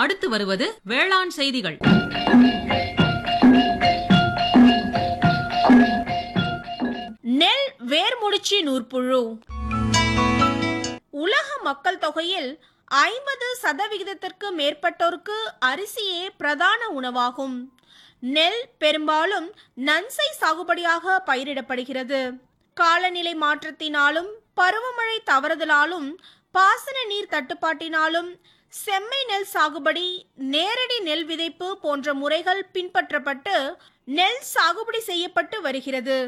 அடுத்து வருவது வேளாண் செய்திகள் நெல் வேர்முடிச்சி நூற்புழு உலக மக்கள் தொகையில் ஐம்பது சதவிகிதத்திற்கு மேற்பட்டோருக்கு அரிசியே பிரதான உணவாகும் நெல் பெரும்பாலும் நன்சை சாகுபடியாக பயிரிடப்படுகிறது காலநிலை மாற்றத்தினாலும் பருவமழை தவறுதலாலும் பாசன நீர் தட்டுப்பாட்டினாலும் செம்மை நெல் சாகுபடி நேரடி நெல் விதைப்பு போன்ற முறைகள் பின்பற்றப்பட்டு நெல் சாகுபடி செய்யப்பட்டு வருகிறது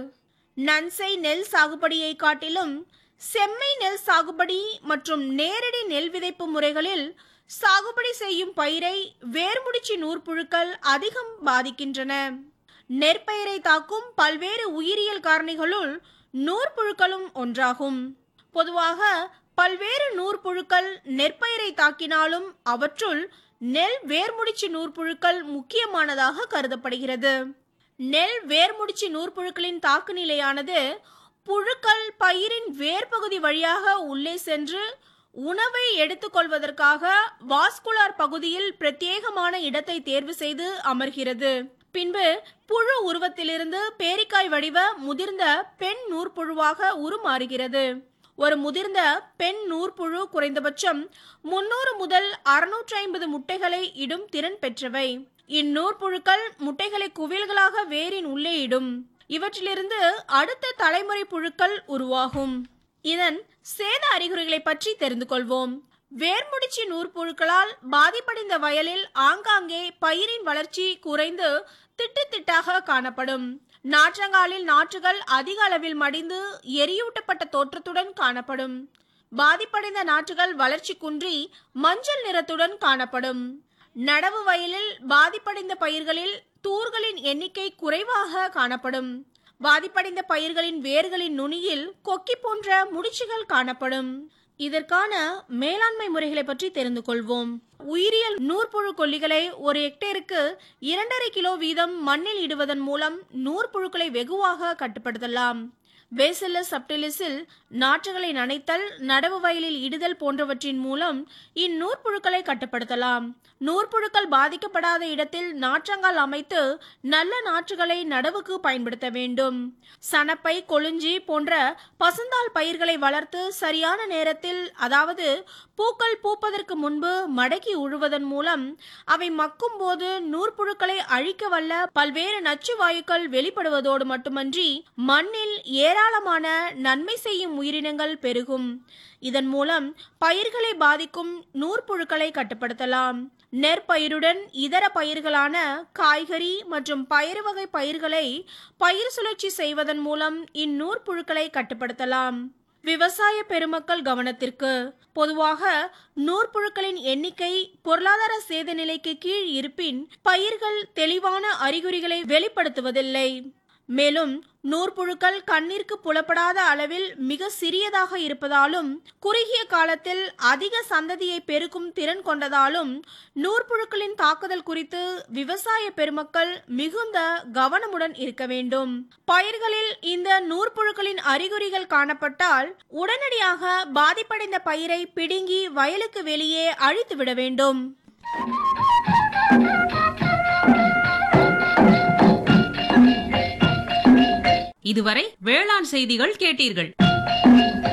நன்சை நெல் சாகுபடியை காட்டிலும் செம்மை நெல் சாகுபடி மற்றும் நேரடி நெல் விதைப்பு முறைகளில் சாகுபடி செய்யும் பயிரை வேர்முடிச்சி நூற்புழுக்கள் அதிகம் பாதிக்கின்றன நெற்பயிரை தாக்கும் பல்வேறு உயிரியல் காரணிகளுள் நூற்புழுக்களும் ஒன்றாகும் பொதுவாக பல்வேறு நூற்புழுக்கள் நெற்பயிரை தாக்கினாலும் அவற்றுள் நெல் வேர்முடிச்சி நூற்புழுக்கள் முக்கியமானதாக கருதப்படுகிறது நெல் வேர்முடிச்சி நூற்புழுக்களின் தாக்கு நிலையானது புழுக்கள் பயிரின் வேர்பகுதி வழியாக உள்ளே சென்று உணவை எடுத்துக்கொள்வதற்காக வாஸ்குலார் பகுதியில் பிரத்யேகமான இடத்தை தேர்வு செய்து அமர்கிறது பின்பு புழு உருவத்திலிருந்து பேரிக்காய் வடிவ முதிர்ந்த பெண் நூற்புழுவாக உருமாறுகிறது ஒரு முதிர்ந்த பெண் நூற்புழு குறைந்தபட்சம் முன்னூறு முதல் அறுநூற்றி ஐம்பது முட்டைகளை இடும் திறன் பெற்றவை இந்நூற்புழுக்கள் முட்டைகளை குவியல்களாக வேரின் உள்ளே இடும் இவற்றிலிருந்து அடுத்த தலைமுறை புழுக்கள் உருவாகும் இதன் சேத அறிகுறிகளை பற்றி தெரிந்து கொள்வோம் வேர்முடிச்சி நூற்புழுக்களால் பாதிப்படைந்த வயலில் ஆங்காங்கே பயிரின் வளர்ச்சி குறைந்து திட்டு திட்டாக காணப்படும் நாற்றங்காலில் நாற்றுகள் அதிக அளவில் மடிந்து எரியூட்டப்பட்ட தோற்றத்துடன் காணப்படும் பாதிப்படைந்த நாற்றுகள் வளர்ச்சி குன்றி மஞ்சள் நிறத்துடன் காணப்படும் நடவு வயலில் பாதிப்படைந்த பயிர்களில் தூர்களின் எண்ணிக்கை குறைவாக காணப்படும் பாதிப்படைந்த பயிர்களின் வேர்களின் நுனியில் கொக்கி போன்ற முடிச்சுகள் காணப்படும் இதற்கான மேலாண்மை முறைகளை பற்றி தெரிந்து கொள்வோம் உயிரியல் நூற்புழு கொல்லிகளை ஒரு ஹெக்டேருக்கு இரண்டரை கிலோ வீதம் மண்ணில் இடுவதன் மூலம் நூற்புழுக்களை வெகுவாக கட்டுப்படுத்தலாம் பேசில்லஸ் சப்டிலிஸில் நாற்றுகளை நனைத்தல் நடவு வயலில் இடுதல் போன்றவற்றின் மூலம் இந்நூற்புழுக்களை கட்டுப்படுத்தலாம் நூற்புழுக்கள் பாதிக்கப்படாத இடத்தில் நாற்றங்கால் அமைத்து நல்ல நாற்றுகளை நடவுக்கு பயன்படுத்த வேண்டும் சணப்பை கொழுஞ்சி போன்ற பசுந்தாள் பயிர்களை வளர்த்து சரியான நேரத்தில் அதாவது பூக்கள் பூப்பதற்கு முன்பு மடக்கி உழுவதன் மூலம் அவை மக்கும் போது நூற்புழுக்களை அழிக்க வல்ல பல்வேறு நச்சு வாயுக்கள் வெளிப்படுவதோடு மட்டுமன்றி மண்ணில் ஏராளமான நன்மை செய்யும் உயிரினங்கள் பெருகும் இதன் மூலம் பயிர்களை பாதிக்கும் நூற்புழுக்களை கட்டுப்படுத்தலாம் நெற்பயிருடன் இதர பயிர்களான காய்கறி மற்றும் பயிர் வகை பயிர்களை பயிர் சுழற்சி செய்வதன் மூலம் இந்நூற்புழுக்களை கட்டுப்படுத்தலாம் விவசாய பெருமக்கள் கவனத்திற்கு பொதுவாக நூற்புழுக்களின் எண்ணிக்கை பொருளாதார சேத நிலைக்கு கீழ் இருப்பின் பயிர்கள் தெளிவான அறிகுறிகளை வெளிப்படுத்துவதில்லை மேலும் நூற்புழுக்கள் கண்ணிற்கு புலப்படாத அளவில் மிக சிறியதாக இருப்பதாலும் குறுகிய காலத்தில் அதிக சந்ததியை பெருக்கும் திறன் கொண்டதாலும் நூற்புழுக்களின் தாக்குதல் குறித்து விவசாய பெருமக்கள் மிகுந்த கவனமுடன் இருக்க வேண்டும் பயிர்களில் இந்த நூற்புழுக்களின் அறிகுறிகள் காணப்பட்டால் உடனடியாக பாதிப்படைந்த பயிரை பிடுங்கி வயலுக்கு வெளியே அழித்து விட வேண்டும் இதுவரை வேளாண் செய்திகள் கேட்டீர்கள்